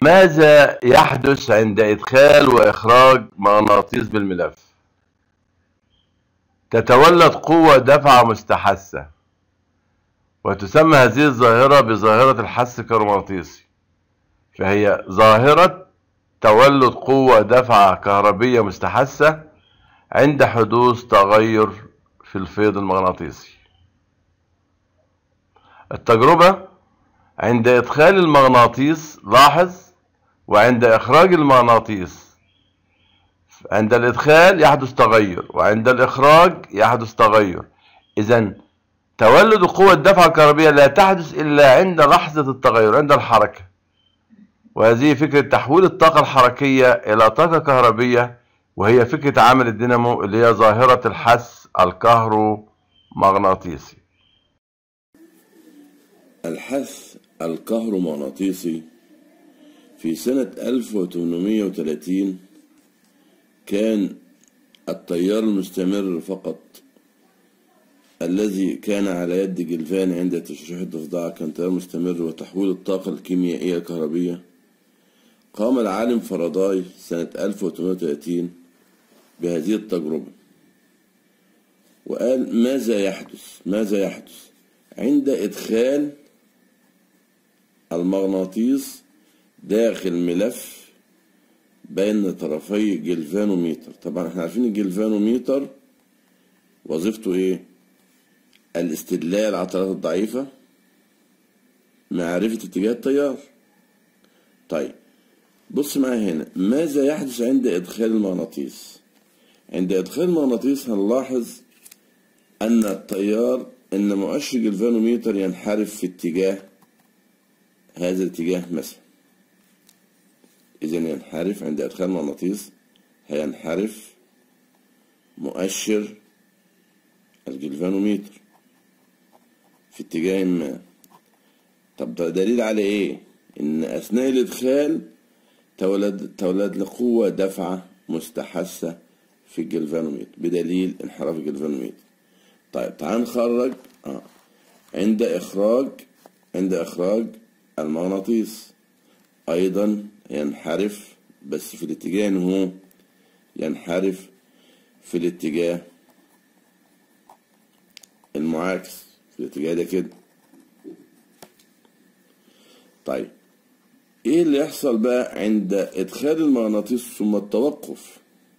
ماذا يحدث عند إدخال وإخراج مغناطيس بالملف تتولد قوة دفع مستحثة وتسمى هذه الظاهرة بظاهرة الحث الكهرومغناطيسي فهي ظاهرة تولد قوة دفع كهربية مستحثة عند حدوث تغير في الفيض المغناطيسي التجربة عند إدخال المغناطيس لاحظ وعند إخراج المغناطيس عند الإدخال يحدث تغير وعند الإخراج يحدث تغير إذا تولد قوة الدفع الكهربية لا تحدث إلا عند لحظة التغير عند الحركة وهذه فكرة تحويل الطاقة الحركية إلى طاقة كهربية وهي فكرة عمل الدينامو اللي هي ظاهرة الحث الكهرومغناطيسي الحث الكهرومغناطيسي في سنة 1830 كان التيار المستمر فقط الذي كان على يد جلفان عند تشريح الضفدع كان تيار مستمر وتحويل الطاقة الكيميائية الكهربية قام العالم فاراداي سنة 1830 بهذه التجربة وقال ماذا يحدث ماذا يحدث عند إدخال المغناطيس داخل ملف بين طرفي جلفانوميتر طبعا احنا عارفين الجلفانوميتر وظيفته ايه الاستدلال على العضلات الضعيفة معرفة اتجاه التيار طيب بص معايا هنا ماذا يحدث عند إدخال المغناطيس عند إدخال المغناطيس هنلاحظ أن التيار أن مؤشر جلفانوميتر ينحرف في اتجاه هذا الاتجاه مثلا إذا ينحرف عند إدخال المغناطيس هينحرف مؤشر الجلفانوميتر في اتجاه ما طب ده دليل على ايه ان اثناء الادخال تولد تولد لقوة دفعة مستحثة في الجلفانوميتر بدليل انحراف الجلفانوميتر طيب تعال نخرج آه. عند اخراج عند اخراج المغناطيس ايضا ينحرف بس في الاتجاه إن هو ينحرف في الاتجاه المعاكس في الاتجاه ده كده طيب ايه اللي يحصل بقى عند ادخال المغناطيس ثم التوقف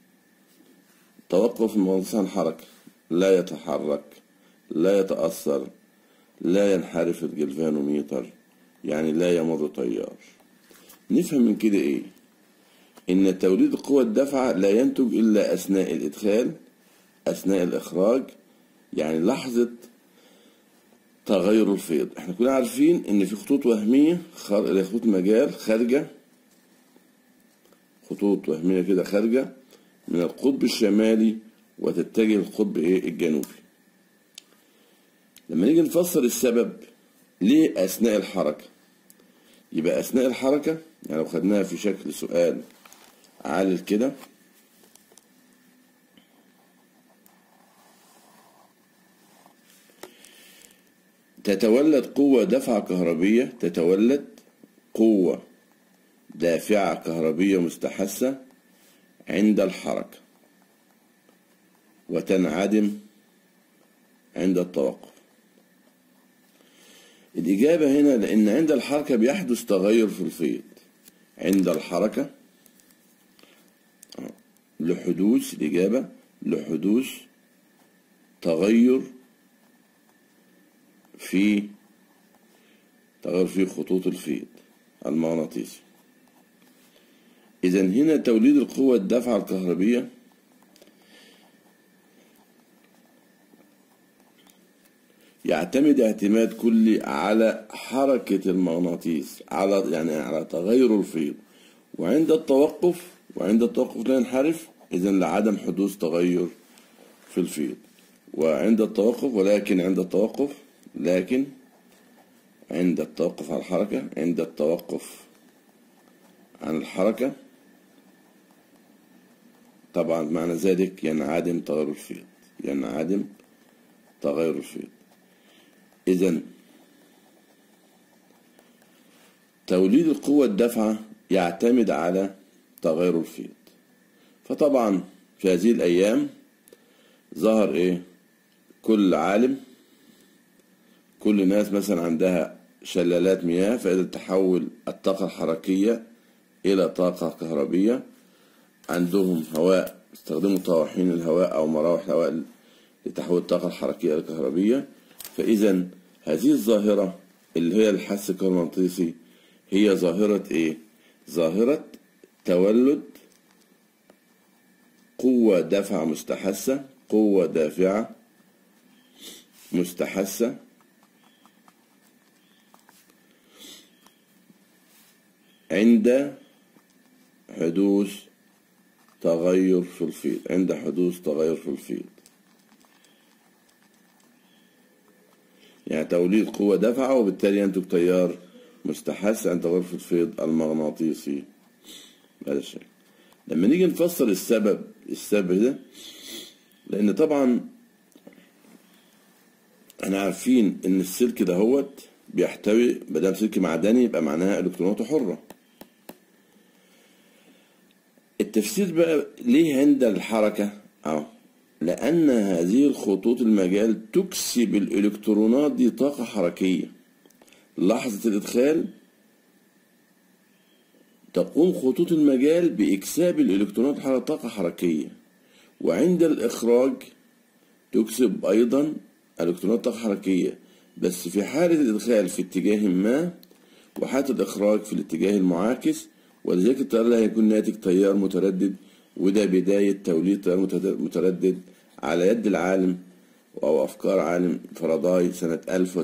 توقف المغناطيس عن حركة لا يتحرك لا يتأثر لا ينحرف الجلفانوميتر يعني لا يمر تيار نفهم من كده ايه ان توليد قوة الدفعة لا ينتج الا اثناء الادخال اثناء الاخراج يعني لحظة تغير الفيض احنا كنا عارفين ان في خطوط وهمية خر... خطوط مجال خارجة خطوط وهمية كده خارجة من القطب الشمالي وتتجه للقطب ايه الجنوبي لما نيجي نفسر السبب ليه اثناء الحركة يبقى اثناء الحركة يعني لو خدناها في شكل سؤال عالل كده تتولد قوة دفعة كهربية تتولد قوة دافعة كهربية مستحثة عند الحركة وتنعدم عند التوقف الإجابة هنا لأن عند الحركة بيحدث تغير في الفيض عند الحركة لحدوث الإجابة لحدوث تغير في تغير في خطوط الفيض المغناطيسي إذا هنا توليد القوة الدافعة الكهربية يعتمد اعتماد كلي على حركة المغناطيس على يعني على تغير الفيض وعند التوقف وعند التوقف لا ينحرف إذا لعدم حدوث تغير في الفيض وعند التوقف ولكن عند التوقف لكن عند التوقف عن الحركة عند التوقف عن الحركة طبعا معنى ذلك ينعدم تغير الفيض ينعدم تغير الفيض إذا توليد القوة الدافعة يعتمد على تغير الفيض فطبعا في هذه الأيام ظهر إيه كل عالم كل ناس مثلا عندها شلالات مياه فقدرت تحول الطاقة الحركية إلى طاقة كهربية عندهم هواء استخدموا طواحين الهواء أو مراوح الهواء لتحويل الطاقة الحركية إلى كهربية فإذا هذه الظاهرة اللي هي الحس الكهرومغناطيسي هي ظاهرة إيه؟ ظاهرة تولد قوة دفع مستحثة قوة دافعة مستحثة عند حدوث تغير في الفيض عند حدوث تغير في الفيض يعني توليد قوة دفعة وبالتالي ينتج تيار مستحث عند تغير في الفيض المغناطيسي بهذا الشكل لما نيجي نفسر السبب السبب ده لأن طبعا احنا عارفين ان السلك دهوت بيحتوي مادام سلك معدني يبقى معناها الكتروناته حره التفسير بقى ليه عند الحركة أو لأن هذه الخطوط المجال تكسب الإلكترونات دي طاقة حركية لحظة الإدخال تقوم خطوط المجال بإكساب الإلكترونات على طاقة حركية وعند الإخراج تكسب أيضا الإلكترونات طاقة حركية بس في حالة الإدخال في اتجاه ما وحالة الإخراج في الاتجاه المعاكس ولذلك التيار لا هيكون ناتج تيار متردد وده بداية توليد تيار متردد على يد العالم أو أفكار عالم فاراداي سنة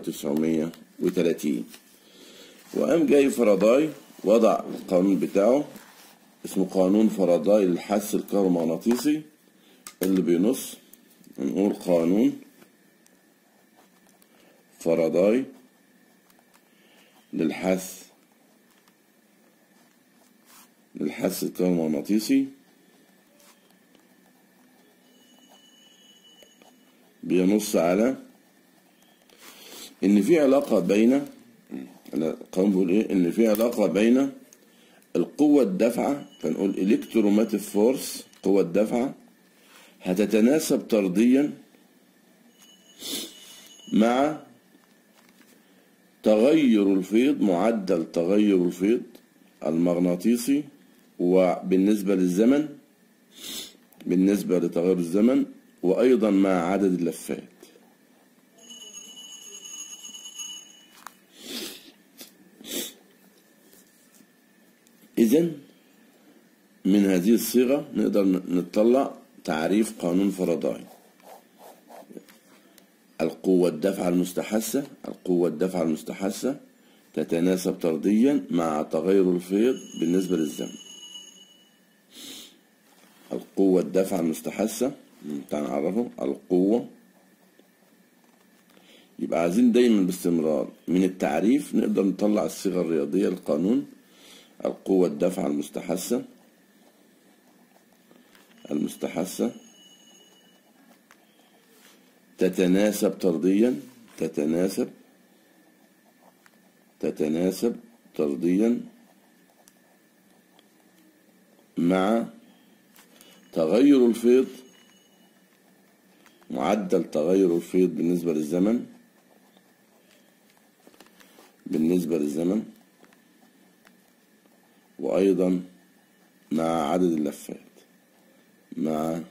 1930 وقام جاي فاراداي وضع القانون بتاعه اسمه قانون فاراداي للحث الكهرومغناطيسي اللي بينص نقول قانون فاراداي للحث للحث الكهرومغناطيسي بينص على ان في علاقه بين القانون بيقول ايه ان في علاقه بين القوه الدافعه فنقول الكتروماتيف فورس قوه الدفعه هتتناسب طرديا مع تغير الفيض معدل تغير الفيض المغناطيسي وبالنسبة للزمن بالنسبة لتغير الزمن وأيضا مع عدد اللفات إذن من هذه الصيغة نقدر نطلع تعريف قانون فاراداي القوة الدفعة المستحثة القوة الدفعة المستحثة تتناسب طرديا مع تغير الفيض بالنسبة للزمن القوة الدفعة المستحثة تعال نعرفه القوة يبقى عايزين دايما باستمرار من التعريف نقدر نطلع الصيغة الرياضية للقانون القوة الدفعة المستحثة المستحثة تتناسب طرديا تتناسب تتناسب طرديا مع تغير الفيض معدل تغير الفيض بالنسبة للزمن بالنسبة للزمن وأيضا مع عدد اللفات مع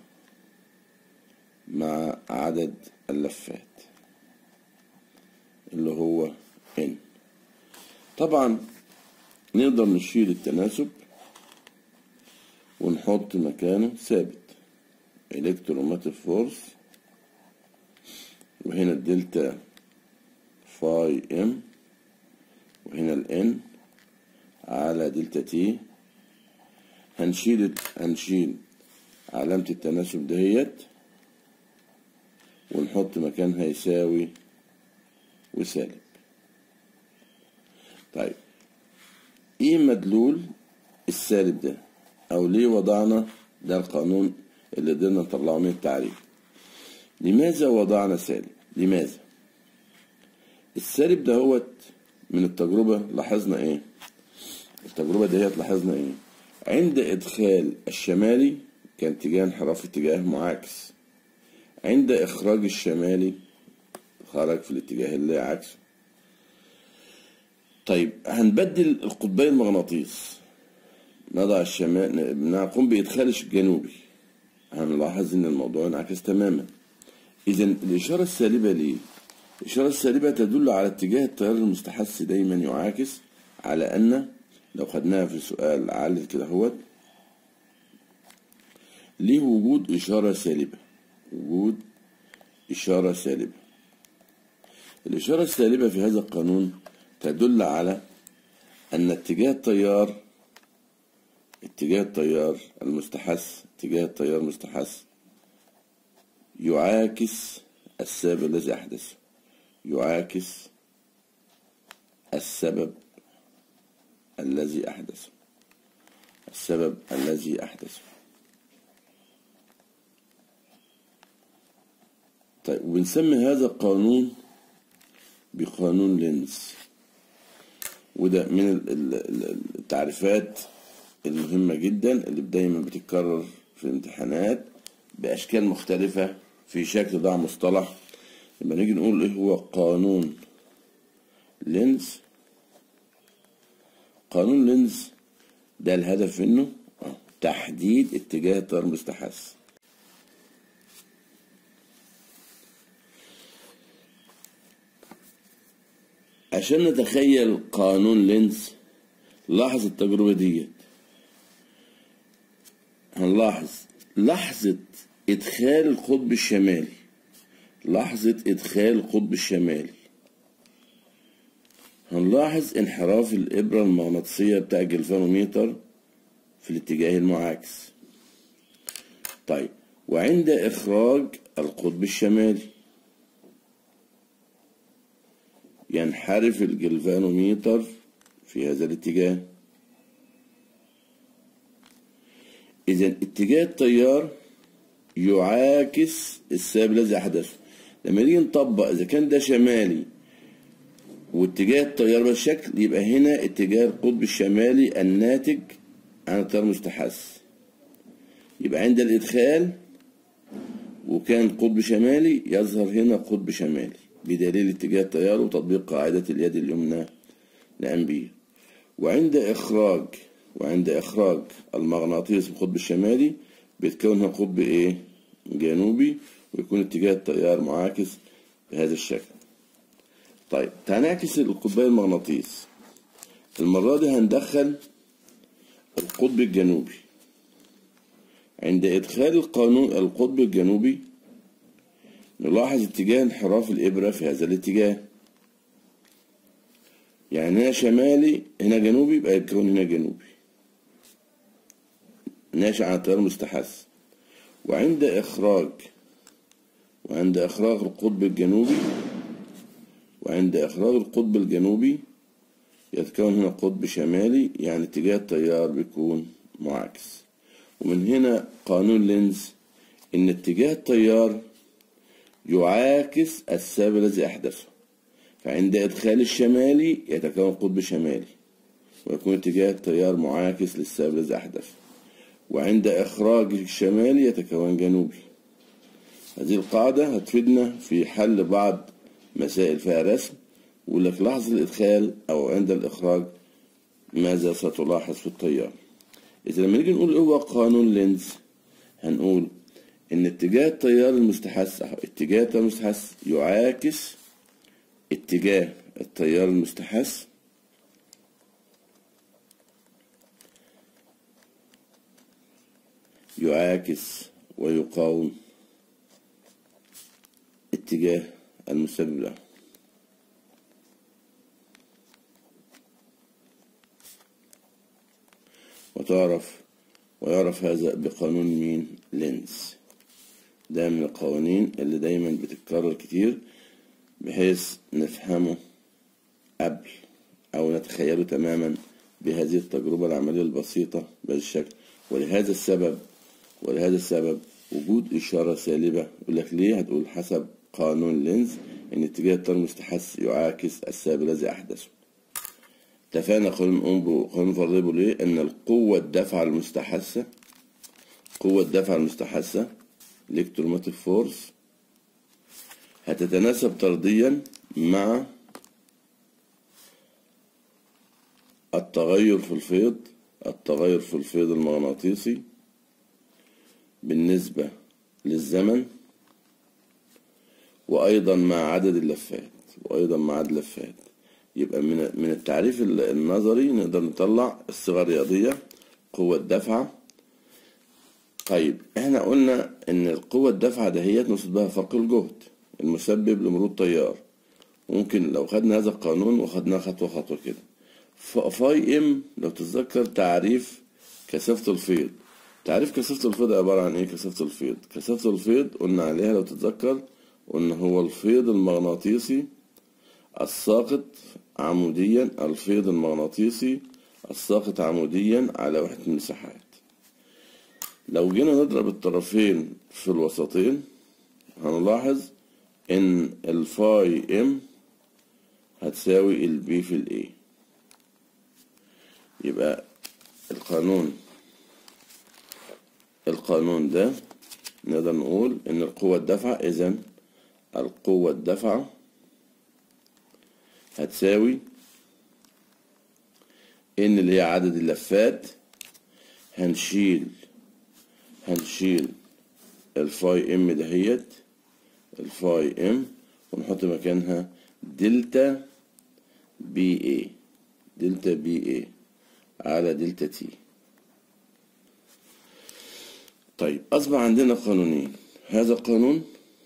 مع عدد اللفات اللي هو n طبعا نقدر نشيل التناسب ونحط مكانه ثابت الكتروماتيك فورس وهنا الدلتا فاي ام وهنا الان على دلتا تي هنشيل هنشيل علامة التناسب دهيت ونحط مكانها يساوي وسالب طيب ايه مدلول السالب ده او ليه وضعنا ده القانون اللي قدرنا نطلعه من التعريف لماذا وضعنا سالب لماذا السالب دهوت من التجربة لاحظنا ايه التجربة ديت لاحظنا ايه عند ادخال الشمالي كان اتجاه انحراف اتجاه معاكس عند اخراج الشمالي خرج في الاتجاه اللي عكسه طيب هنبدل القطبين المغناطيس نضع الشمال نقوم بإدخال الجنوبي هنلاحظ إن الموضوع انعكس تماما إذا الإشارة السالبة ليه؟ الإشارة السالبة تدل على اتجاه التيار المستحث دايما يعاكس على أن لو خدناها في سؤال عالي كده هوت ليه وجود إشارة سالبة وجود إشارة سالبة الإشارة السالبة في هذا القانون تدل على أن اتجاه التيار اتجاه التيار المستحث اتجاه التيار المستحث يعاكس السبب الذي أحدثه يعاكس السبب الذي أحدثه السبب الذي أحدثه طيب وبنسمي هذا القانون بقانون لينز وده من ال- ال- ال- التعريفات المهمة جدا اللي دايما بتتكرر في الامتحانات بأشكال مختلفة في شكل ضع مصطلح لما نيجي نقول ايه هو قانون لينز قانون لينز ده الهدف منه آه، تحديد اتجاه التيار المستحث عشان نتخيل قانون لينز لاحظ التجربة ديت هنلاحظ لحظة إدخال القطب الشمالي لحظة إدخال القطب الشمالي هنلاحظ انحراف الإبرة المغناطيسية بتاع الجلفانوميتر في الاتجاه المعاكس طيب وعند إخراج القطب الشمالي ينحرف الجلفانوميتر في هذا الاتجاه إذا اتجاه التيار يعاكس السبب الذي أحدثه لما نيجي نطبق إذا كان ده شمالي واتجاه التيار بالشكل يبقى هنا اتجاه القطب الشمالي الناتج عن التيار المستحث يبقى عند الإدخال وكان قطب شمالي يظهر هنا قطب شمالي بدليل اتجاه التيار وتطبيق قاعدة اليد اليمنى لأمبير وعند إخراج وعند إخراج المغناطيس من القطب الشمالي بيتكون هنا قطب إيه؟ جنوبي ويكون اتجاه التيار معاكس بهذا الشكل. طيب هنعكس القطبين المغناطيس. المرة دي هندخل القطب الجنوبي. عند إدخال القانون القطب الجنوبي نلاحظ اتجاه انحراف الإبرة في هذا الاتجاه. يعني هنا شمالي هنا جنوبي يبقى يكون هنا جنوبي. ناشئ عن التيار المستحث وعند إخراج وعند إخراج القطب الجنوبي وعند إخراج القطب الجنوبي يتكون هنا قطب شمالي يعني اتجاه التيار بيكون معاكس ومن هنا قانون لينز إن اتجاه التيار يعاكس السبب الذي أحدثه فعند إدخال الشمالي يتكون قطب شمالي ويكون اتجاه التيار معاكس للسبب الذي أحدثه وعند إخراج الشمالي يتكون جنوبي هذه القاعدة هتفيدنا في حل بعض مسائل فيها رسم ويقول لك لحظة الإدخال أو عند الإخراج ماذا ستلاحظ في التيار إذا لما نيجي نقول إيه هو قانون لينز هنقول إن اتجاه التيار المستحث أهو اتجاه التيار المستحث يعاكس اتجاه التيار المستحث يعاكس ويقاوم اتجاه المسبب له وتعرف ويعرف هذا بقانون مين لينز ده من القوانين اللي دايما بتتكرر كتير بحيث نفهمه قبل أو نتخيله تماما بهذه التجربة العملية البسيطة بهذا الشكل ولهذا السبب ولهذا السبب وجود إشارة سالبة يقول لك ليه هتقول حسب قانون لينز إن اتجاه التيار المستحث يعاكس السبب الذي أحدثه اتفقنا قانون أوم قانون فرضية بيقول إيه إن القوة الدافعة المستحثة قوة الدفع المستحثة electromotive فورس هتتناسب طرديا مع التغير في الفيض التغير في الفيض المغناطيسي بالنسبة للزمن وأيضا مع عدد اللفات وأيضا مع عدد اللفات يبقى من من التعريف النظري نقدر نطلع الصيغة الرياضية قوة دفعة طيب احنا قلنا ان القوة الدافعة دهيت نقصد بها فرق الجهد المسبب لمرور تيار ممكن لو خدنا هذا القانون وخدناه خطوة خطوة كده فاي ام لو تتذكر تعريف كثافة الفيض تعريف كثافة الفيض عبارة عن ايه كثافة الفيض كثافة الفيض قلنا عليها لو تتذكر قلنا هو الفيض المغناطيسي الساقط عموديا الفيض المغناطيسي الساقط عموديا على وحدة المساحات لو جينا نضرب الطرفين في الوسطين هنلاحظ ان الفاي ام هتساوي البي في الاي يبقى القانون القانون ده نقدر نقول ان القوة الدافعة اذا القوة الدافعة هتساوي ان اللي هي عدد اللفات هنشيل هنشيل الفاي ام دهيت الفاي ام ونحط مكانها دلتا بي اي دلتا بي اي على دلتا تي طيب أصبح عندنا قانونين هذا القانون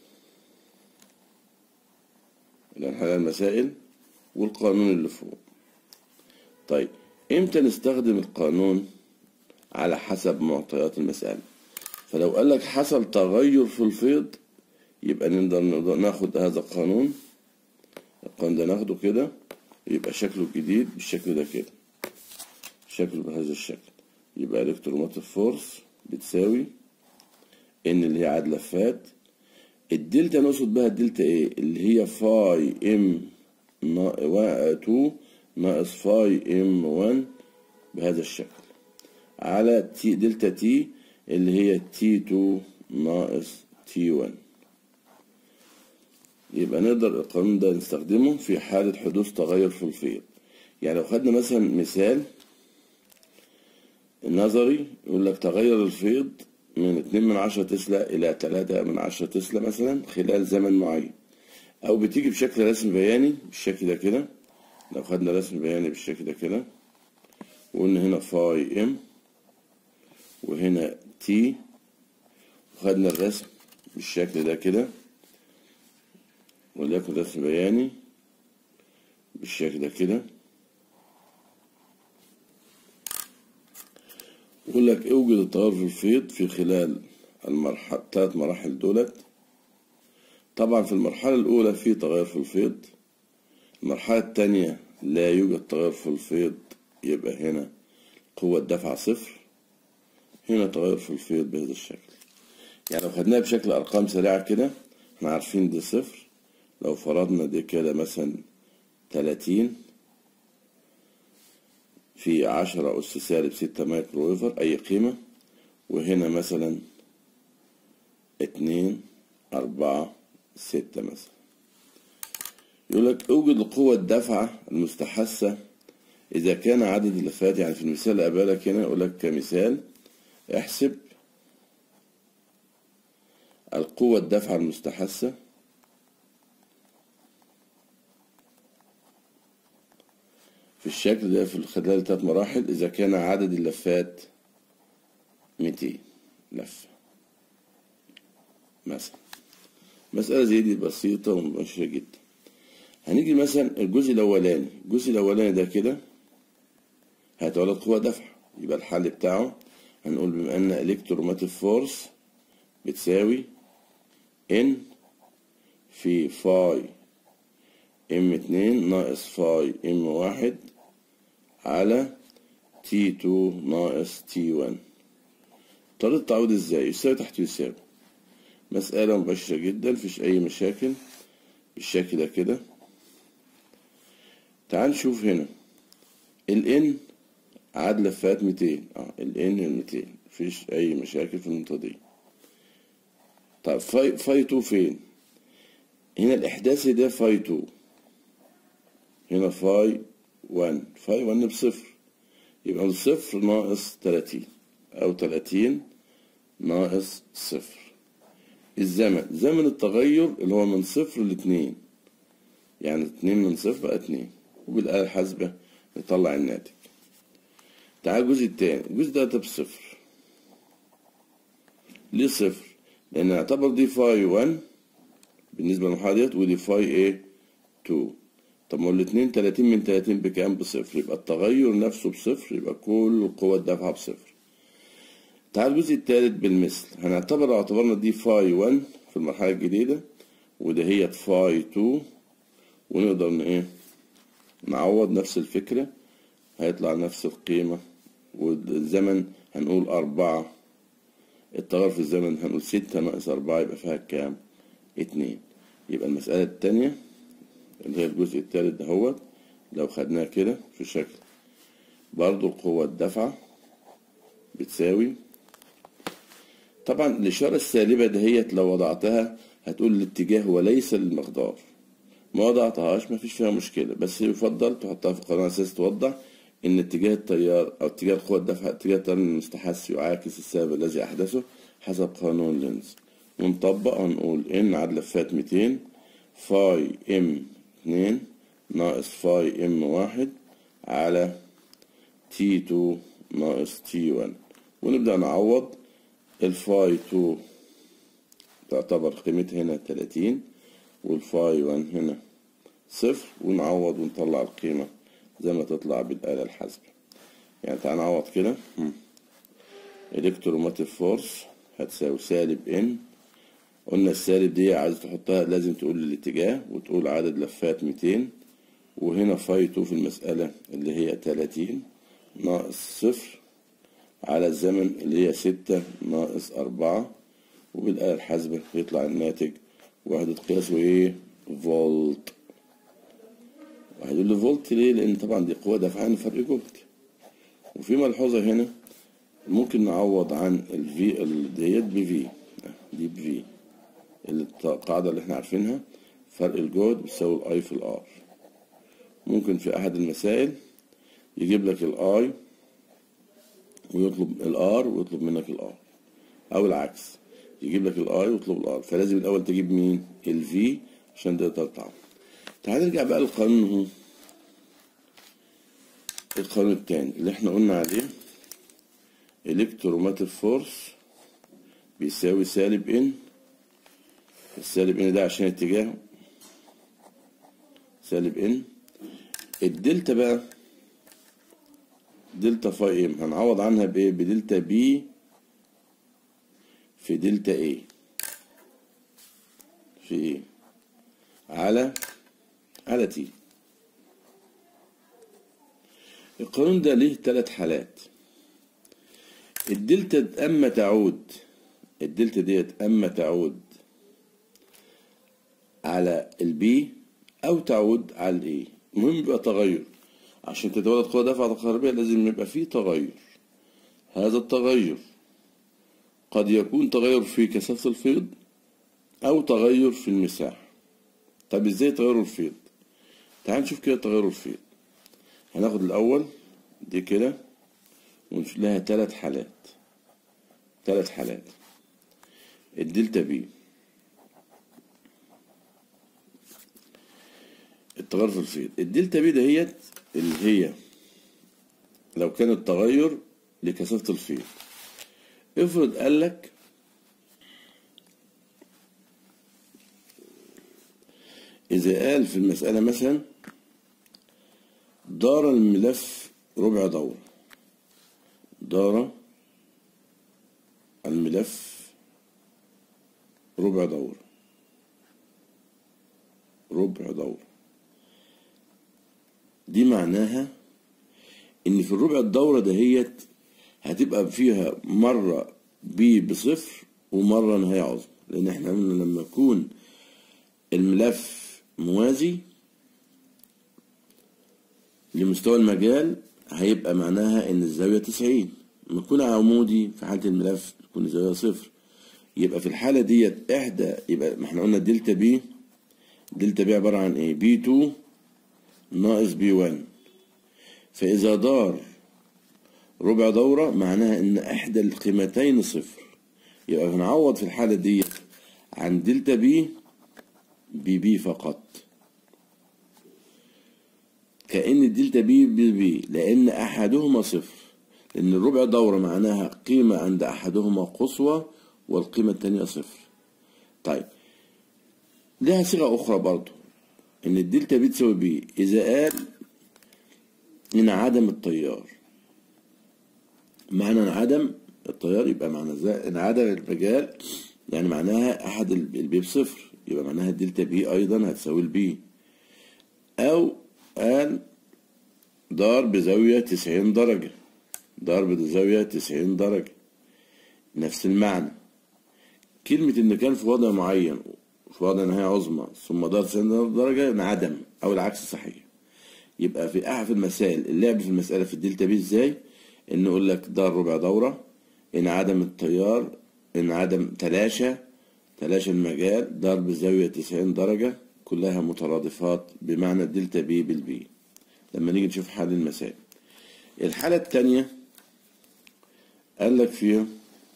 اللي هنحل المسائل والقانون اللي فوق طيب امتى نستخدم القانون على حسب معطيات المسألة فلو قال لك حصل تغير في الفيض يبقى نقدر ناخد هذا القانون القانون ده ناخده كده يبقى شكله جديد بالشكل ده كده شكله بهذا الشكل يبقى الكتروموتيف فورس بتساوي ان اللي هي عدد لفات الدلتا نقصد بها الدلتا ايه اللي هي فاي ام 2 ناقص فاي ام 1 بهذا الشكل على تي دلتا تي اللي هي تي 2 ناقص تي 1 يبقى نقدر القانون ده نستخدمه في حالة حدوث تغير في الفيض يعني لو خدنا مثلا مثال النظري يقول لك تغير الفيض من 2 من 10 تسلا إلى 3 من 10 تسلا مثلا خلال زمن معين أو بتيجي بشكل رسم بياني بالشكل ده كده لو خدنا رسم بياني بالشكل ده كده وقلنا هنا فاي ام وهنا تي وخدنا الرسم بالشكل ده كده وليكن رسم بياني بالشكل ده كده يقول لك اوجد التغير في الفيض في خلال المرحلة ثلاث مراحل دولت طبعا في المرحلة الأولى في تغير في الفيض المرحلة الثانية لا يوجد تغير في الفيض يبقى هنا قوة دفع صفر هنا تغير في الفيض بهذا الشكل يعني لو خدناها بشكل أرقام سريعة كده احنا عارفين دي صفر لو فرضنا دي كده مثلا تلاتين في عشرة أس سالب ستة مايكرويفر أي قيمة وهنا مثلا اتنين أربعة ستة مثلا يقول لك اوجد القوة الدافعة المستحثة إذا كان عدد اللفات يعني في المثال اللي قبلك هنا يقول لك كمثال احسب القوة الدافعة المستحثة في الشكل ده في خلال ثلاث مراحل إذا كان عدد اللفات 200 لفة مثلا مسألة زي دي بسيطة ومباشرة جدا هنيجي مثلا الجزء الأولاني الجزء الأولاني ده كده هيتولد قوة دفع يبقى الحل بتاعه هنقول بما أن إلكتروماتيف فورس بتساوي ان في فاي ام اتنين ناقص فاي ام واحد على تي تو ناقص تي ون طريقة التعويض ازاي يساوي تحت يساوي مسألة مباشرة جدا مفيش أي مشاكل بالشكل ده كده تعال نشوف هنا الان عدد لفات 200 اه الان 200 مفيش اي مشاكل في النقطه دي طب فاي فاي 2 فين هنا الاحداثي ده فاي 2 هنا فاي 1 فاي 1 بصفر يبقى الصفر ناقص 30 او 30 ناقص صفر الزمن زمن التغير اللي هو من صفر لاتنين يعني اتنين من صفر بقى اتنين وبالآلة الحاسبة نطلع الناتج تعال الجزء التاني الجزء ده ده بصفر ليه صفر؟ لأن نعتبر دي فاي 1 بالنسبة للمرحلة ديت ودي فاي ايه 2 طب ما هو الاتنين 30 من 30 بكام بصفر يبقى التغير نفسه بصفر يبقى كل القوة الدافعة بصفر تعال الجزء التالت بالمثل هنعتبر لو اعتبرنا دي فاي 1 في المرحلة الجديدة وده هي فاي 2 ونقدر ن- ايه نعوض نفس الفكرة هيطلع نفس القيمة والزمن هنقول أربعة التغير في الزمن هنقول ستة ناقص أربعة يبقى فيها كام؟ اتنين يبقى المسألة التانية اللي هي الجزء التالت دهوت لو خدناه كده في شكل برضو القوة الدافعة بتساوي طبعا الإشارة السالبة دهيت لو وضعتها هتقول الاتجاه وليس المقدار ما وضعتهاش ما فيش فيها مشكلة بس يفضل تحطها في قانون أساس توضح إن اتجاه التيار أو اتجاه القوة الدافعة اتجاه التيار المستحث يعاكس السبب الذي أحدثه حسب قانون لينز ونطبق هنقول إن عدد لفات 200 فاي إم 2 ناقص فاي إم 1 على تي 2 ناقص تي 1 ونبدأ نعوض الفاي 2 تعتبر قيمتها هنا 30 والفاي 1 هنا صفر ونعوض ونطلع القيمة زي ما تطلع بالآلة الحاسبة يعني تعال نعوض كده الكتروموتيف فورس هتساوي سالب ان قلنا السالب دي عايز تحطها لازم تقول الاتجاه وتقول عدد لفات 200 وهنا فاي 2 في المسألة اللي هي 30 ناقص صفر على الزمن اللي هي ستة ناقص أربعة وبالآلة الحاسبة يطلع الناتج وحدة قياسه إيه؟ فولت وهيقول لي فولت ليه؟ لأن طبعا دي قوة دافعة فرق جهد وفي ملحوظة هنا ممكن نعوض عن الفي ديت بفي دي بفي القاعدة اللي احنا عارفينها فرق الجهد بيساوي الاي في الار ممكن في أحد المسائل يجيب لك الاي ويطلب الار ويطلب منك الار او العكس يجيب لك الاي ويطلب الار فلازم الاول تجيب مين الفي عشان تقدر تعرف تعال نرجع بقى للقانون هو القانون التاني اللي احنا قلنا عليه الكتروماتيف فورس بيساوي سالب ان السالب ان ده عشان اتجاهه سالب ان الدلتا بقى دلتا فاي ام هنعوض عنها بايه بدلتا بي في دلتا ايه في ايه على على تي القانون ده ليه ثلاث حالات الدلتا اما تعود الدلتا ديت اما تعود على البي او تعود على الايه المهم يبقى تغير عشان تتولد قوة دفعة كهربية لازم يبقى فيه تغير هذا التغير قد يكون تغير في كثافة الفيض أو تغير في المساحة طب ازاي تغير الفيض تعال نشوف كده تغير الفيض هناخد الأول دي كده ونشوف لها تلات حالات تلات حالات الدلتا بي التغير في الفيض الدلتا بي دهيت اللي هي لو كان التغير لكثافة الفيض افرض قال لك إذا قال في المسألة مثلا دار الملف ربع دورة دار الملف ربع دورة ربع دورة دي معناها ان في الربع الدورة دهيت هتبقى فيها مرة بي بصفر ومرة نهاية عظمى لان احنا قلنا لما يكون الملف موازي لمستوى المجال هيبقى معناها ان الزاوية تسعين لما يكون عمودي في حالة الملف تكون الزاوية صفر يبقى في الحالة ديت احدى يبقى ما احنا قلنا دلتا بي دلتا بي عبارة عن ايه بي 2 ناقص بي 1 فإذا دار ربع دورة معناها إن إحدى القيمتين صفر يبقى بنعوض في الحالة دي عن دلتا بي بي بي فقط كأن الدلتا بي بي بي لأن أحدهما صفر لأن الربع دورة معناها قيمة عند أحدهما قصوى والقيمة التانية صفر طيب لها صيغة أخرى برضو إن الدلتا بي تساوي بي إذا قال انعدم التيار معنى انعدم التيار يبقى معنى ازاي انعدم المجال يعني معناها احد البي بصفر يبقى معناها الدلتا بي ايضا هتساوي البي او قال دار بزاوية تسعين درجة دار بزاوية تسعين درجة نفس المعنى كلمة إن كان في وضع معين في وضع نهاية عظمى ثم دار تسعين درجة انعدم أو العكس صحيح يبقى في أحد المسائل اللعب في المسألة في الدلتا بي ازاي إن يقول لك دار ربع دورة انعدم التيار انعدم تلاشى تلاشى المجال دار بزاوية تسعين درجة كلها مترادفات بمعنى الدلتا بي بالبي لما نيجي نشوف حل المسائل الحالة التانية قال لك فيها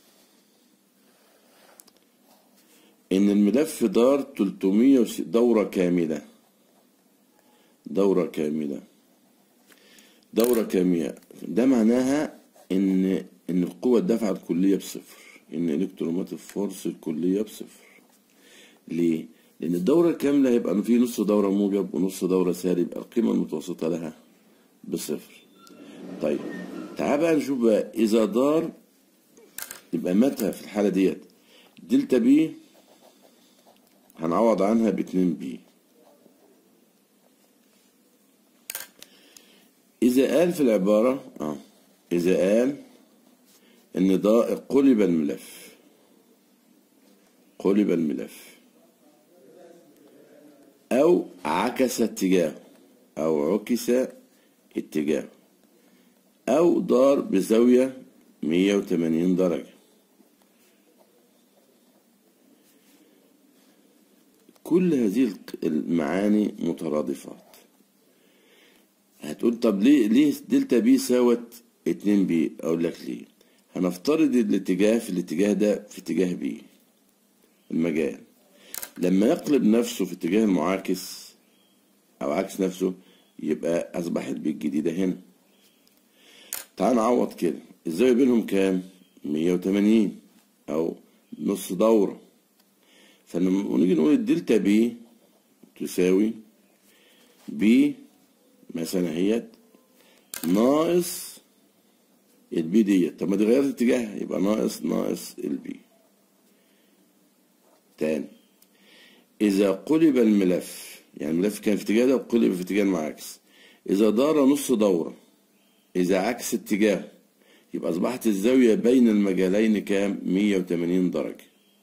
إن الملف دار 300 دورة كاملة دورة كاملة دورة كاملة ده معناها إن إن القوة الدافعة الكلية بصفر إن الإلكتروموتيف فورس الكلية بصفر ليه؟ لأن الدورة الكاملة هيبقى في نص دورة موجب ونص دورة سالب القيمة المتوسطة لها بصفر طيب تعال بقى نشوف بقى إذا دار يبقى متى في الحالة ديت دلتا بي هنعوض عنها باتنين بي إذا قال في العبارة اه إذا قال إن ده قلب الملف قلب الملف أو عكس اتجاهه أو عكس اتجاهه أو دار بزاوية 180 درجة كل هذه المعاني مترادفات هتقول طب ليه ليه دلتا بي ساوت 2 بي اقول لك ليه هنفترض الاتجاه في الاتجاه ده في اتجاه بي المجال لما يقلب نفسه في اتجاه المعاكس او عكس نفسه يبقى اصبح البي الجديده هنا تعال نعوض كده الزاويه بينهم كام 180 او نص دوره فلما نيجي نقول الدلتا بي تساوي بي مثلا اهيت ناقص البي ديت طب ما دي غيرت اتجاهها يبقى ناقص ناقص البي تاني إذا قلب الملف يعني الملف كان في اتجاه ده وقلب في اتجاه المعاكس إذا دار نص دورة إذا عكس اتجاهه يبقى أصبحت الزاوية بين المجالين كام 180 درجة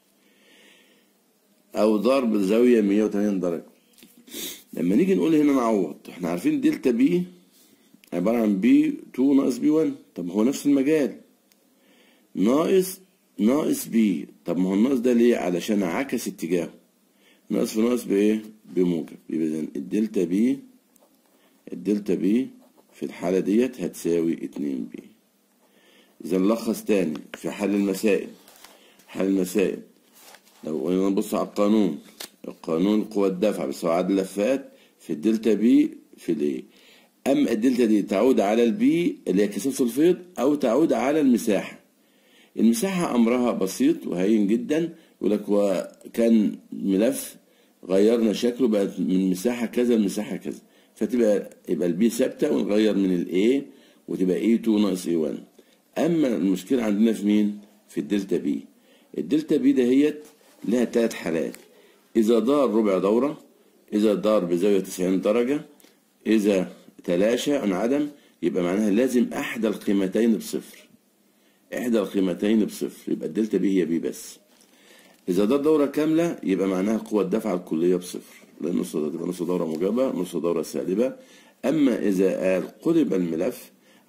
أو دار بالزاوية 180 درجة لما نيجي نقول هنا نعوض احنا عارفين دلتا بي عبارة عن بي 2 ناقص بي 1 طب هو نفس المجال ناقص ناقص بي طب ما هو الناقص ده ليه علشان عكس اتجاهه ناقص في ناقص بايه بموجب يبقى اذا الدلتا بي الدلتا بي في الحالة ديت هتساوي 2 بي اذا نلخص تاني في حل المسائل حل المسائل لو قلنا نبص على القانون القانون قوة الدفع بس هو عدد اللفات في الدلتا بي في الايه اما الدلتا دي تعود على البي اللي هي كثافة الفيض او تعود على المساحة المساحة امرها بسيط وهين جدا يقول لك هو كان ملف غيرنا شكله بقت من مساحة كذا لمساحة كذا فتبقى يبقى البي ثابتة ونغير من الاي وتبقى اي 2 ناقص اي 1 اما المشكلة عندنا في مين في الدلتا بي الدلتا بي دهيت لها ثلاث حالات إذا دار ربع دورة إذا دار بزاوية 90 درجة إذا تلاشى انعدم يبقى معناها لازم أحدى القيمتين بصفر إحدى القيمتين بصفر يبقى الدلتا بي هي بي بس إذا دار دورة كاملة يبقى معناها قوة الدفع الكلية بصفر لأن نص تبقى نص دورة موجبة نص دورة سالبة أما إذا قال قلب الملف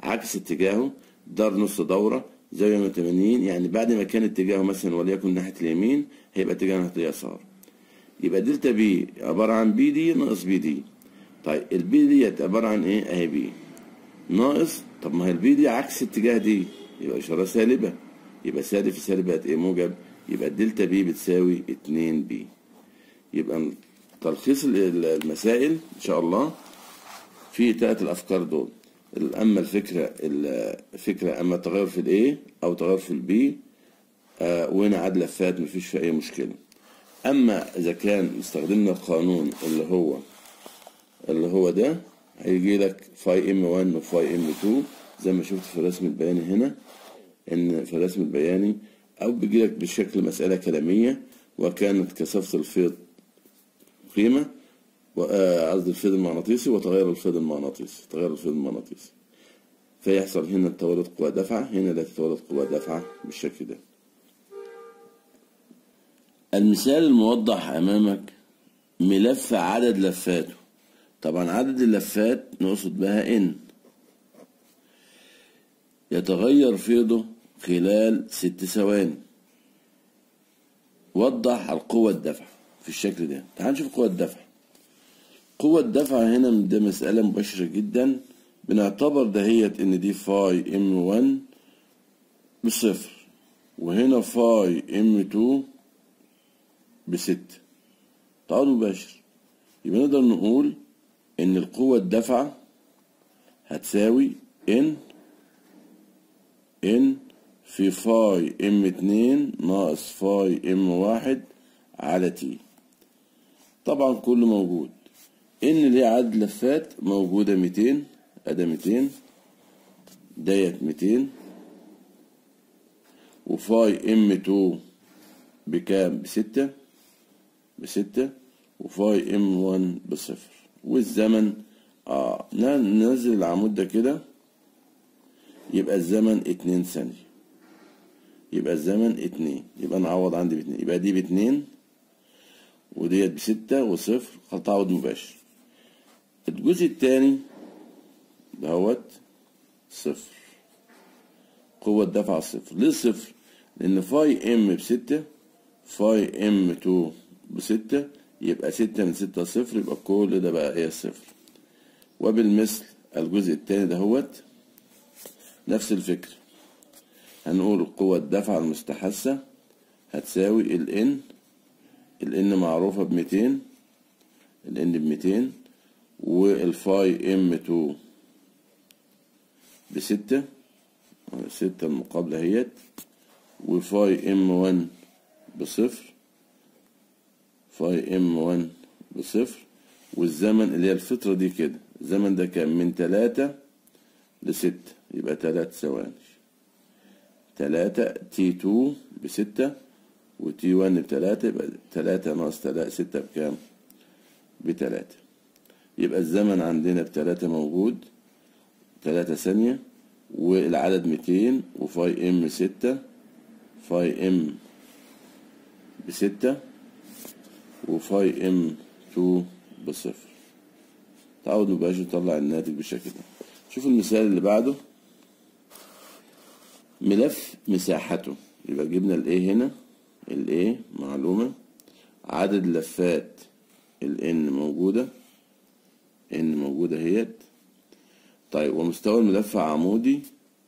عكس اتجاهه دار نص دورة زاوية 180 يعني بعد ما كان اتجاهه مثلا وليكن ناحية اليمين هيبقى اتجاه ناحية اليسار يبقى دلتا بي عبارة عن بي دي ناقص بي دي طيب البي ديت عبارة عن ايه اهي بي ناقص طب ما هي البي دي عكس اتجاه دي يبقى إشارة سالبة يبقى سالب في سالب بقت ايه موجب يبقى الدلتا بي بتساوي 2 بي يبقى تلخيص المسائل ان شاء الله في تلات الافكار دول اما الفكره الفكره اما تغير في الايه او تغير في البي آه وهنا عاد لفات مفيش فيها اي مشكله اما اذا كان استخدمنا القانون اللي هو اللي هو ده هيجي لك فاي ام 1 وفاي ام 2 زي ما شفت في الرسم البياني هنا ان في الرسم البياني او بيجي لك بشكل مساله كلاميه وكانت كثافه الفيض قيمه قصدي الفيض المغناطيسي وتغير الفيض المغناطيسي تغير الفيض المغناطيسي فيحصل هنا تولد قوى دفعة هنا لا تتولد قوى دفعة بالشكل ده المثال الموضح أمامك ملف عدد لفاته طبعا عدد اللفات نقصد بها N يتغير فيضه خلال ست ثواني وضح القوة الدفع في الشكل ده تعال نشوف قوة الدفع قوة الدفع هنا ده مسألة مباشرة جدا بنعتبر دهيت ان دي فاي ام 1 بصفر وهنا فاي ام 2 بستة تعال مباشر يبقى نقدر نقول ان القوة الدفع هتساوي ان ان في فاي ام 2 ناقص فاي ام 1 على تي طبعا كله موجود ان ليه عدد لفات موجودة 200 ادي 200 ديت 200 وفاي ام 2 بكام بستة بستة وفاي ام 1 بصفر والزمن اه ننزل العمود ده كده يبقى الزمن اتنين ثانية يبقى الزمن اتنين يبقى نعوض عندي باتنين يبقى دي باتنين وديت بستة وصفر خط تعوض مباشر الجزء الثاني دهوت صفر قوة دفع صفر ليه صفر؟ لأن فاي ام بستة فاي ام تو بستة يبقى ستة من ستة صفر يبقى كل ده بقى ايه صفر وبالمثل الجزء الثاني دهوت نفس الفكرة هنقول قوة الدفع المستحثة هتساوي ال n ال n معروفة بميتين ال n بميتين والفاي ام 2 بستة ستة المقابلة اهيت وفاي ام 1 بصفر فاي ام 1 بصفر والزمن اللي هي الفترة دي كده الزمن ده كان من تلاتة لستة يبقى تلات ثواني تلاتة تي 2 بستة وتي 1 بتلاتة يبقى تلاتة ناقص تلاتة ستة بكام؟ بتلاتة يبقى الزمن عندنا بتلاتة موجود تلاتة ثانية والعدد ميتين وفاي ام ستة فاي ام بستة وفاي ام تو بصفر تعود مباشر تطلع الناتج بالشكل ده شوف المثال اللي بعده ملف مساحته يبقى جبنا الايه هنا الايه معلومة عدد لفات الان موجودة ان موجودة اهيت طيب ومستوى الملف عمودي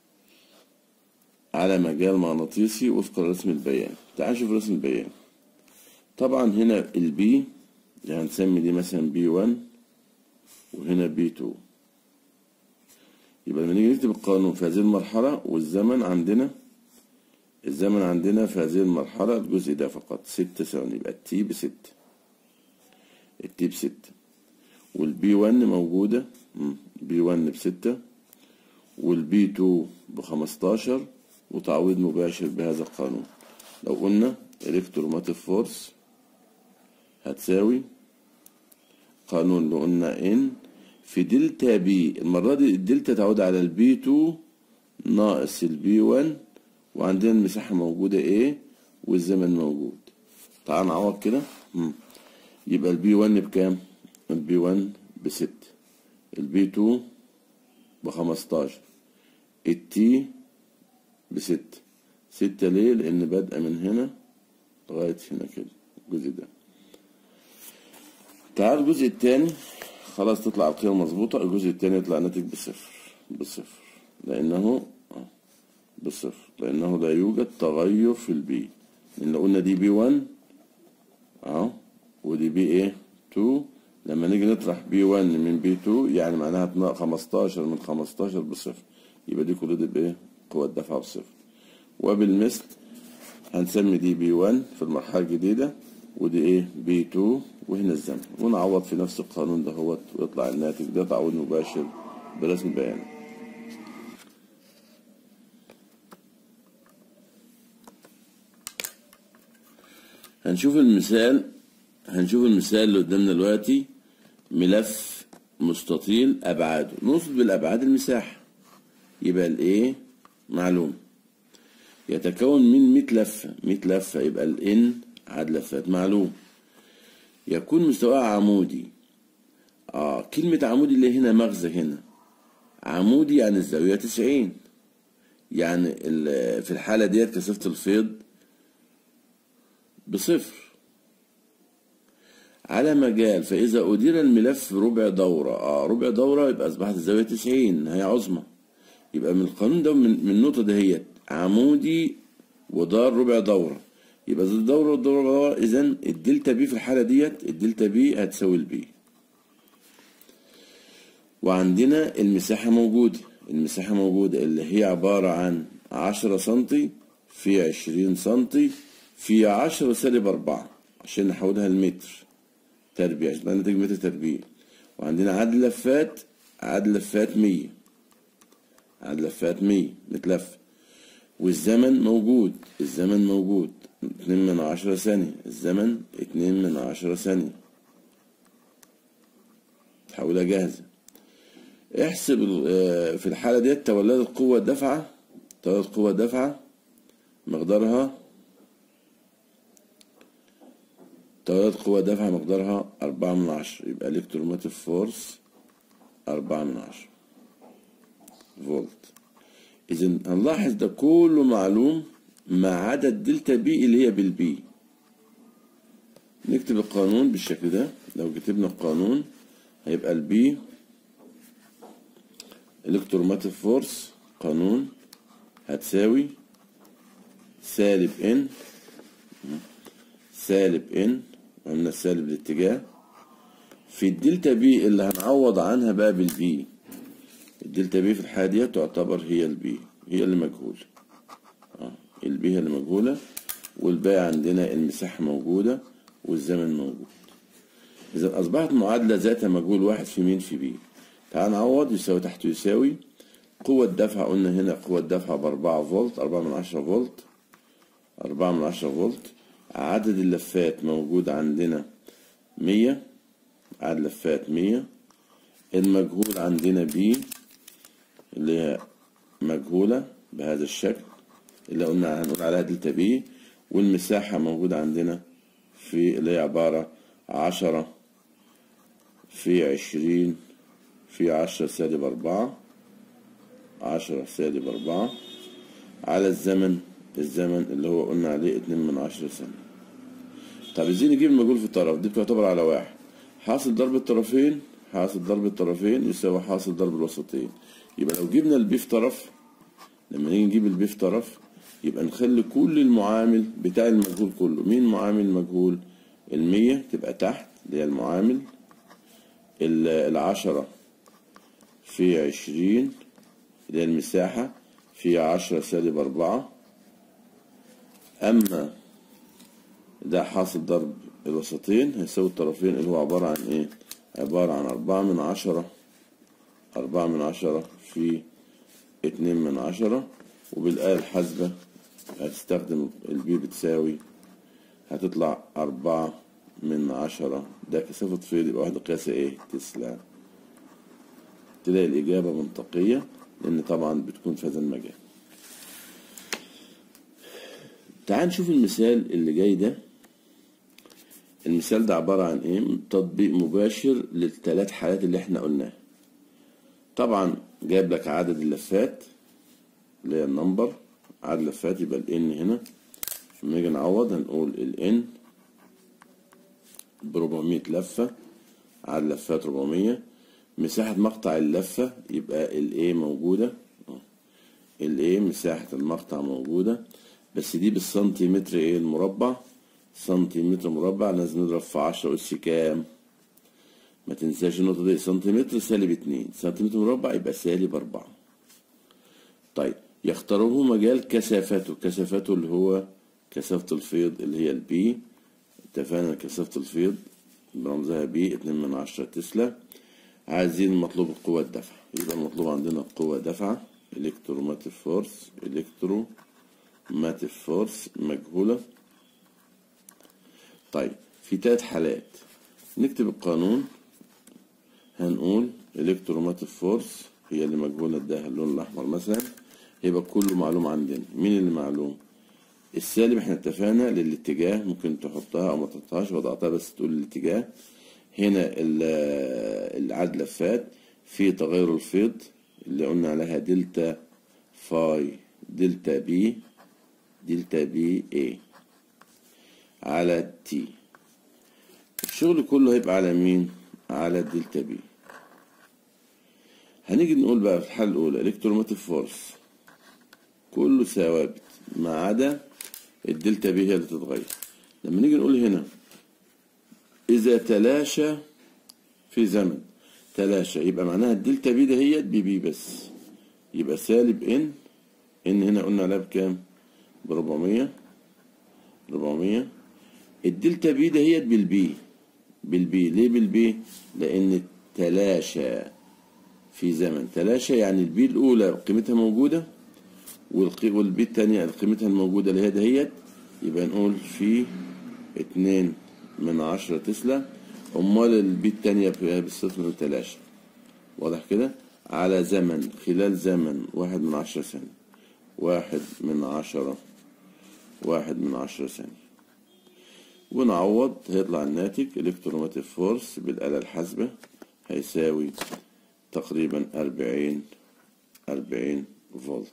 على مجال مغناطيسي وفق الرسم البياني تعال نشوف الرسم البياني طبعا هنا البي يعني هنسمي دي مثلا بي 1 وهنا بي 2 يبقى لما نيجي نكتب القانون في هذه المرحلة والزمن عندنا الزمن عندنا في هذه المرحلة الجزء ده فقط ست ثواني يبقى التي بستة التي بستة والبي 1 موجودة بي 1 بستة والبي 2 بخمستاشر وتعويض مباشر بهذا القانون لو قلنا الكتروماتيك فورس هتساوي قانون اللي قلنا ان في دلتا بي المرة دي الدلتا تعود على البي 2 ناقص البي 1 وعندنا المساحة موجودة ايه والزمن موجود تعال نعوض كده يبقى البي 1 بكام البي 1 بستة البي 2 بخمستاشر التي بستة ستة ليه لأن بادئة من هنا لغاية هنا كده الجزء ده تعال الجزء التاني خلاص تطلع القيمة مظبوطة الجزء التاني يطلع ناتج بصفر بصفر لأنه آه، بصفر لأنه لا يوجد تغير في البي لأن لو قلنا دي بي 1 أهو ودي بي إيه 2 لما نيجي نطرح بي 1 من بي 2 يعني معناها اتنا- 15 من 15 بصفر يبقى دي كل دي بإيه قوة الدفع بصفر وبالمثل هنسمي دي بي 1 في المرحلة الجديدة ودي ايه بي 2 وهنا الزمن ونعوض في نفس القانون ده هو ويطلع الناتج ده تعويض مباشر برسم بياني هنشوف المثال هنشوف المثال اللي قدامنا دلوقتي ملف مستطيل ابعاده نقصد بالابعاد المساحه يبقى الايه معلوم يتكون من 100 لفه 100 لفه يبقى الان عدد لفات معلوم يكون مستواه عمودي اه كلمه عمودي اللي هنا مغزى هنا عمودي يعني الزاويه 90 يعني ال- في الحاله ديت كثافه الفيض بصفر على مجال فإذا أدير الملف ربع دورة آه ربع دورة يبقى أصبحت الزاوية 90 هي عظمى يبقى من القانون ده من, من النقطة دهيت عمودي ودار ربع دورة يبقى إذا الدورة والدورة دورة إذا الدلتا بي في الحالة ديت الدلتا بي هتساوي البي وعندنا المساحة موجودة المساحة موجودة اللي هي عبارة عن عشرة سنتي في عشرين سنتي في عشرة سالب أربعة عشان نحولها لمتر تربيع عشان نتيجة متر تربيع وعندنا عدد لفات عدد لفات مية عدد لفات مية متلف والزمن موجود الزمن موجود اتنين من عشرة ثانية الزمن اتنين من عشرة ثانية تحولها جاهزة احسب ال- آه، في الحالة ديت تولدت قوة دفعة تولدت قوة دفعة مقدارها تولد قوة دفع مقدارها أربعة من عشرة يبقى الكتروموتيف فورس أربعة من عشرة فولت إذا هنلاحظ ده كله معلوم ما عدا الدلتا بي اللي هي بالبي نكتب القانون بالشكل ده لو كتبنا القانون هيبقى البي الكتروموتيف فورس قانون هتساوي سالب ان سالب ان قلنا السالب الاتجاه في الدلتا بي اللي هنعوض عنها بقى بالبي الدلتا بي في الحالة دي تعتبر هي البي هي اللي مجهول اه البي هي اللي مجهولة والباقي عندنا المساحة موجودة والزمن موجود إذا أصبحت معادلة ذات مجهول واحد في مين في بي تعال نعوض يساوي تحته يساوي قوة دفع قلنا هنا قوة دفع بأربعة فولت أربعة من عشرة فولت أربعة من عشرة فولت عدد اللفات موجود عندنا مية عدد لفات مية المجهول عندنا بي اللي هي مجهولة بهذا الشكل اللي قلنا هنقول عليها دلتا بي والمساحة موجودة عندنا في اللي هي عبارة عشرة في عشرين في عشرة سالب أربعة عشرة سالب أربعة على الزمن الزمن اللي هو قلنا عليه اتنين من عشرة سنة طب ازاي نجيب المجهول في الطرف دي بتعتبر على واحد حاصل ضرب الطرفين حاصل ضرب الطرفين يساوي حاصل ضرب الوسطين يبقى لو جبنا البي في طرف لما نيجي نجيب البي في طرف يبقى نخلي كل المعامل بتاع المجهول كله مين معامل المجهول المية تبقى تحت اللي هي المعامل ال- العشرة في عشرين اللي هي المساحة في عشرة سالب أربعة أما ده حاصل ضرب الوسطين هيساوي الطرفين اللي هو عبارة عن إيه؟ عبارة عن أربعة من عشرة أربعة من عشرة في اتنين من عشرة وبالآلة الحاسبة هتستخدم البي بتساوي هتطلع أربعة من عشرة ده كثافة فيض يبقى واحدة قياسها إيه؟ تسلا تلاقي الإجابة منطقية لأن طبعا بتكون في هذا المجال تعال نشوف المثال اللي جاي ده المثال ده عبارة عن ايه تطبيق مباشر للثلاث حالات اللي احنا قلناها طبعا جايب لك عدد اللفات اللي هي النمبر عدد لفات يبقى الان هنا لما نيجي نعوض هنقول الان ب 400 لفة عدد لفات 400 مساحة مقطع اللفة يبقى الايه موجودة الايه مساحة المقطع موجودة بس دي بالسنتيمتر ايه المربع سنتيمتر مربع لازم نضرب في 10 أس كام ما تنساش النقطة دي سنتيمتر سالب اتنين سنتيمتر مربع يبقى سالب أربعة طيب يختاره مجال كثافته كثافته اللي هو كثافة الفيض اللي هي البي اتفقنا كثافة الفيض برمزها بي اتنين من عشرة تسلا عايزين مطلوب القوة الدفع يبقى المطلوب عندنا قوة دفع الكتروماتيف فورس الكتروماتيف فورس مجهولة طيب في تلات حالات نكتب القانون هنقول الكتروماتيف فورس هي اللي مجهولة اداها اللون الأحمر مثلا يبقى كله معلوم عندنا مين اللي معلوم السالب احنا اتفقنا للاتجاه ممكن تحطها او ما تحطهاش وضعتها بس تقول الاتجاه هنا العدد لفات في تغير الفيض اللي قلنا عليها دلتا فاي دلتا بي دلتا بي اي على تي الشغل كله هيبقى على مين على الدلتا بي هنيجي نقول بقى في الحالة الأولى الكتروماتيف فورس كله ثوابت ما عدا الدلتا بي هي اللي تتغير لما نيجي نقول هنا إذا تلاشى في زمن تلاشى يبقى معناها الدلتا بي دهيت بي بي بس يبقى سالب ان ان هنا قلنا عليها بكام؟ ب 400 400 الدلتا بي دهيت بالبي بالبي ليه بالبي؟ لأن تلاشى في زمن تلاشى يعني البي الأولى قيمتها موجودة والبي التانية قيمتها الموجودة اللي هي دهيت يبقى نقول في اتنين من عشرة تسلا أمال البي التانية بالصفر تلاشى واضح كده على زمن خلال زمن واحد من عشرة ثانية واحد من عشرة واحد من عشرة ثانية ونعوض هيطلع الناتج الكتروماتيف فورس بالآلة الحاسبة هيساوي تقريبا أربعين أربعين فولت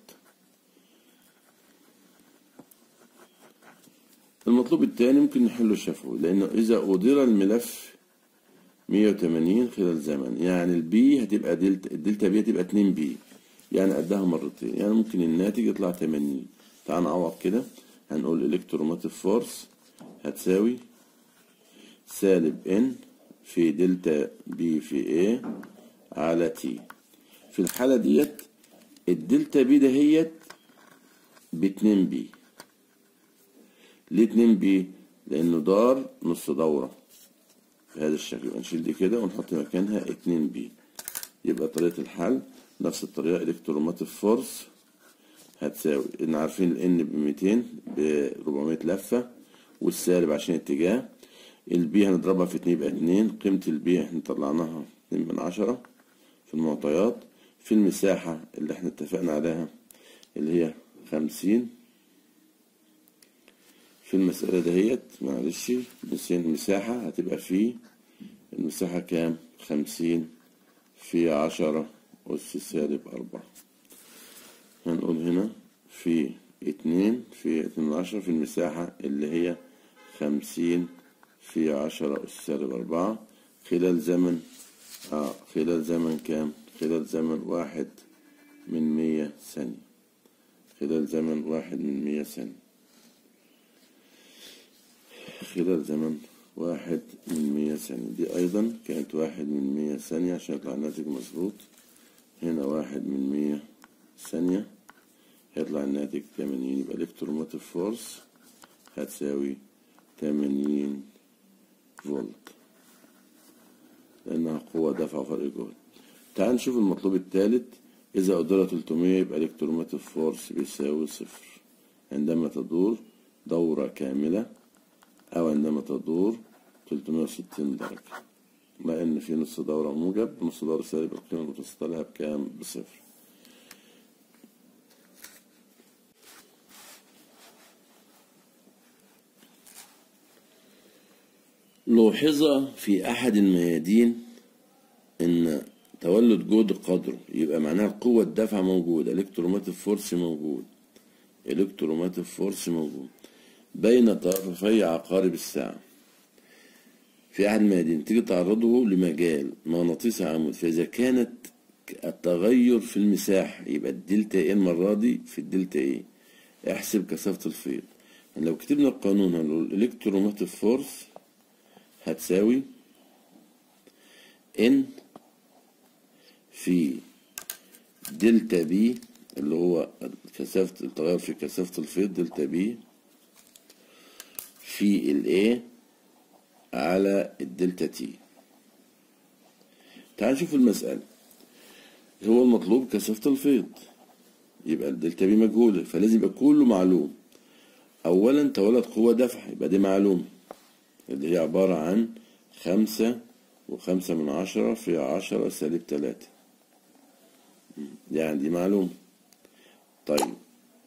المطلوب الثاني ممكن نحله شفوي لأنه إذا أدير الملف 180 خلال زمن يعني البي هتبقى دلتا الدلتا بي هتبقى 2 بي يعني قدها مرتين يعني ممكن الناتج يطلع 80 تعال نعوض كده هنقول الكتروماتيف فورس هتساوي سالب ان في دلتا بي في ايه على تي في الحالة ديت الدلتا بي دهيت باتنين بي ليه اتنين بي لانه دار نص دورة بهذا الشكل يبقى نشيل دي كده ونحط مكانها اتنين بي يبقى طريقة الحل نفس الطريقة الكتروماتيف فورس هتساوي ان عارفين الان ب 200 ب 400 لفة والسالب عشان اتجاه البي هنضربها في اتنين يبقى اتنين قيمة البي احنا طلعناها اتنين من عشرة في المعطيات في المساحة اللي احنا اتفقنا عليها اللي هي خمسين في المسألة دهيت معلش نسينا المساحة هتبقى في المساحة كام خمسين في عشرة أس سالب أربعة هنقول هنا في اتنين في اتنين من عشرة في المساحة اللي هي خمسين في عشرة أس سالب أربعة خلال زمن آه خلال زمن كام خلال زمن واحد من مية ثانية خلال زمن واحد من مية ثانية خلال زمن واحد من مية ثانية دي أيضا كانت واحد من مية ثانية عشان يطلع الناتج مظبوط هنا واحد من مية ثانية هيطلع الناتج تمانين يبقى الكتروموتيف فورس هتساوي تمانين فولت لأنها قوة دفع فرق جهد تعال نشوف المطلوب الثالث إذا قدرة 300 يبقى الكتروموتيف فورس بيساوي صفر عندما تدور دورة كاملة أو عندما تدور 360 درجة لأن في نص دورة موجب ونص دورة سالب القيمة المتوسطة لها بكام؟ بصفر لوحظ في أحد الميادين إن تولد جهد قدره يبقى معناها القوة الدافعة موجودة الكتروماتيك فورس موجود الكتروماتيك فورس موجود بين طرفي عقارب الساعة في أحد الميادين تيجي تعرضه لمجال مغناطيسي عمود فإذا كانت التغير في المساحة يبقى الدلتا ايه المرة دي في الدلتا ايه احسب كثافة الفيض لو كتبنا القانون هنقول الكتروماتيك فورس هتساوي ان في دلتا بي اللي هو كثافة التغير في كثافة الفيض دلتا بي في الايه على الدلتا تي تعال نشوف المسألة هو المطلوب كثافة الفيض يبقى الدلتا بي مجهولة فلازم يبقى كله معلوم أولا تولد قوة دفع يبقى دي معلومة اللي هي عبارة عن خمسة وخمسة من عشرة في عشرة سالب تلاتة يعني دي معلومة طيب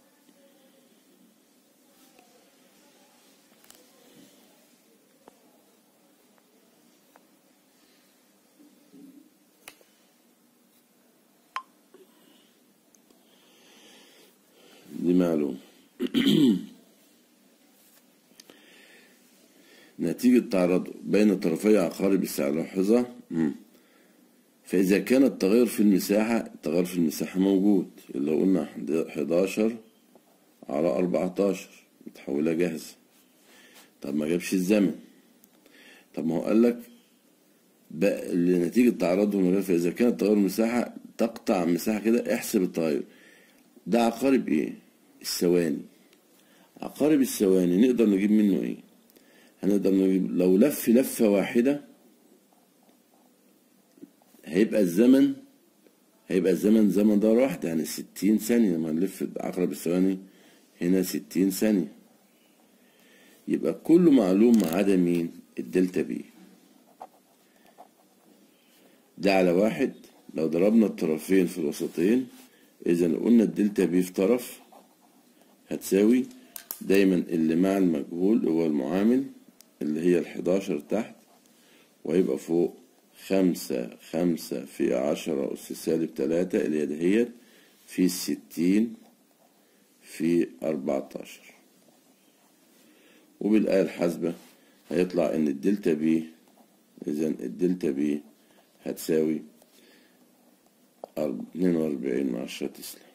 دي معلومة نتيجة تعرض بين طرفي عقارب الساعة لاحظة مم. فإذا كان التغير في المساحة التغير في المساحة موجود اللي قلنا 11 على 14 متحولة جاهزة طب ما جابش الزمن طب ما هو قال لك بقى لنتيجة تعرضهم فإذا كان التغير المساحة تقطع مساحة كده احسب التغير ده عقارب ايه الثواني عقارب الثواني نقدر نجيب منه ايه هنقدر نجيب لو لف لفة واحدة هيبقى الزمن هيبقى الزمن زمن دورة واحدة يعني ستين ثانية لما نلف عقرب الثواني هنا ستين ثانية يبقى كله معلوم ما عدا مين الدلتا بي ده على واحد لو ضربنا الطرفين في الوسطين إذا قلنا الدلتا بي في طرف هتساوي دايما اللي مع المجهول هو المعامل اللي هي الحداشر تحت ويبقى فوق خمسة خمسة في عشرة أس سالب تلاتة اللي هي دهيت في ستين في أربعتاشر وبالآية الحاسبة هيطلع إن الدلتا بي إذا الدلتا بي هتساوي اتنين وأربعين من عشرة تسلا